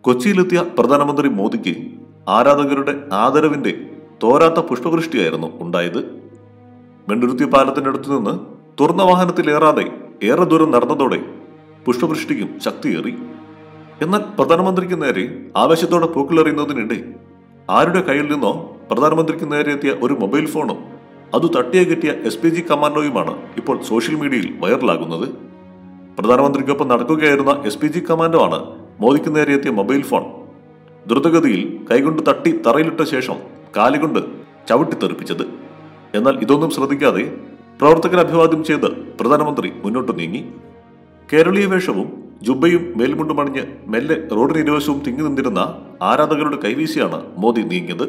കൊച്ചിയിലെത്തിയ പ്രധാനമന്ത്രി മോദിക്ക് ആരാധകരുടെ ആദരവിന്റെ തോരാത്ത പുഷ്പവൃഷ്ടിയായിരുന്നു ഉണ്ടായത് വെണ്ടുരുത്തി പാലത്തിനടുത്തു നിന്ന് തുറന്ന വാഹനത്തിലേറാതെ ഏറെ ദൂരം നടന്നതോടെ പുഷ്പവൃഷ്ടിക്കും ശക്തിയേറി എന്നാൽ പ്രധാനമന്ത്രിക്ക് നേരെ ആവേശത്തോടെ പൂക്കളെറിയുന്നതിനിടെ ആരുടെ കയ്യിൽ നിന്നോ പ്രധാനമന്ത്രിക്ക് നേരെ എത്തിയ ഒരു മൊബൈൽ ഫോണും അത് തട്ടിയകറ്റിയ എസ് പി ജി കമാൻഡോയുമാണ് ഇപ്പോൾ സോഷ്യൽ മീഡിയയിൽ വൈറലാകുന്നത് പ്രധാനമന്ത്രിക്കൊപ്പം നടക്കുകയായിരുന്ന എസ് പി ജി കമാൻഡോ ആണ് മോദിക്ക് നേരെ എത്തിയ മൊബൈൽ ഫോൺ ദ്രുതഗതിയിൽ കൈകൊണ്ട് തട്ടി തറയിലിട്ട ശേഷം കാലുകൊണ്ട് ചവിട്ടിത്തെറിപ്പിച്ചത് എന്നാൽ ഇതൊന്നും ശ്രദ്ധിക്കാതെ പ്രവർത്തകരെ അഭിവാദ്യം ചെയ്ത് പ്രധാനമന്ത്രി മുന്നോട്ട് നീങ്ങി കേരളീയ വേഷവും ജുബയും മേൽമുണ്ടും അണിഞ്ഞ് മെല്ലെ റോഡിന് ഇരുവശവും തിങ്ങി നിന്നിരുന്ന ആരാധകരുടെ കൈവീശിയാണ് മോദി നീങ്ങിയത്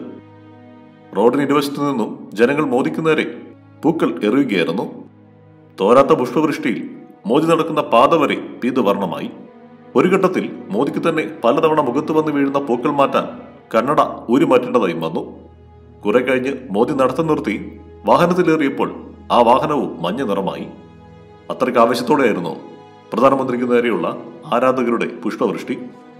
റോഡിന് ഇരുവശത്തു നിന്നും ജനങ്ങൾ മോദിക്ക് നേരെ പൂക്കൾ എറിയുകയായിരുന്നു തോരാത്ത പുഷ്പവൃഷ്ടിയിൽ മോദി നടക്കുന്ന പാത വരെ പീതവർണ്ണമായി ഒരു ഘട്ടത്തിൽ മോദിക്ക് തന്നെ പലതവണ മുഖത്ത് വന്ന് വീഴുന്ന പൂക്കൾ മാറ്റാൻ കണ്ണട ഊരി മാറ്റേണ്ടതായും വന്നു കുറെ കഴിഞ്ഞ് മോദി നടത്തം നിർത്തി വാഹനത്തിലേറിയപ്പോൾ ആ വാഹനവും മഞ്ഞ നിറമായി അത്രയ്ക്ക് ആവേശത്തോടെയായിരുന്നു പ്രധാനമന്ത്രിക്ക് നേരെയുള്ള ആരാധകരുടെ പുഷ്പവൃഷ്ടി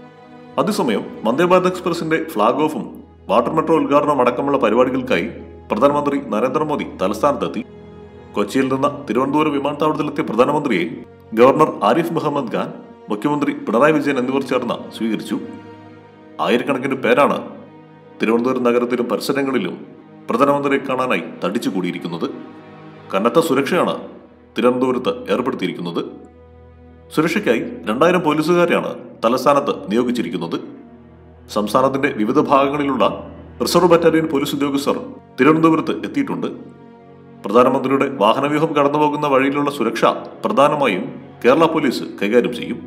അതേസമയം വന്ദേഭാരത് എക്സ്പ്രസിന്റെ ഫ്ളാഗ് ഓഫും വാട്ടർ മെട്രോ ഉദ്ഘാടനം അടക്കമുള്ള പരിപാടികൾക്കായി പ്രധാനമന്ത്രി നരേന്ദ്രമോദി തലസ്ഥാനത്തെത്തി കൊച്ചിയിൽ നിന്ന് തിരുവനന്തപുരം വിമാനത്താവളത്തിലെത്തിയ പ്രധാനമന്ത്രിയെ ഗവർണർ ആരിഫ് മുഹമ്മദ് ഖാൻ മുഖ്യമന്ത്രി പിണറായി വിജയൻ എന്നിവർ ചേർന്ന് സ്വീകരിച്ചു ആയിരക്കണക്കിന് പേരാണ് തിരുവനന്തപുരം നഗരത്തിലും പരിസരങ്ങളിലും പ്രധാനമന്ത്രിയെ കാണാനായി തടിച്ചു കൂടിയിരിക്കുന്നത് കനത്ത സുരക്ഷയാണ് തിരുവനന്തപുരത്ത് ഏർപ്പെടുത്തിയിരിക്കുന്നത് സുരക്ഷയ്ക്കായി രണ്ടായിരം പോലീസുകാരെയാണ് തലസ്ഥാനത്ത് നിയോഗിച്ചിരിക്കുന്നത് സംസ്ഥാനത്തിന്റെ വിവിധ ഭാഗങ്ങളിലുള്ള റിസർവ് ബറ്റാലിയൻ പോലീസ് ഉദ്യോഗസ്ഥർ തിരുവനന്തപുരത്ത് എത്തിയിട്ടുണ്ട് പ്രധാനമന്ത്രിയുടെ വാഹനവ്യൂഹം കടന്നുപോകുന്ന വഴിയിലുള്ള സുരക്ഷ പ്രധാനമായും കേരള പോലീസ് കൈകാര്യം ചെയ്യും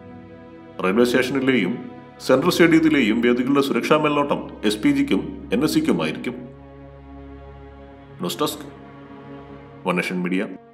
റെയിൽവേ സ്റ്റേഷനിലെയും സെൻട്രൽ സ്റ്റേഡിയത്തിലെയും വേദികളുടെ സുരക്ഷാ മേൽനോട്ടം എസ് പി ജിക്കും എൻ എസ് സിക്കുമായിരിക്കും news desk one nation media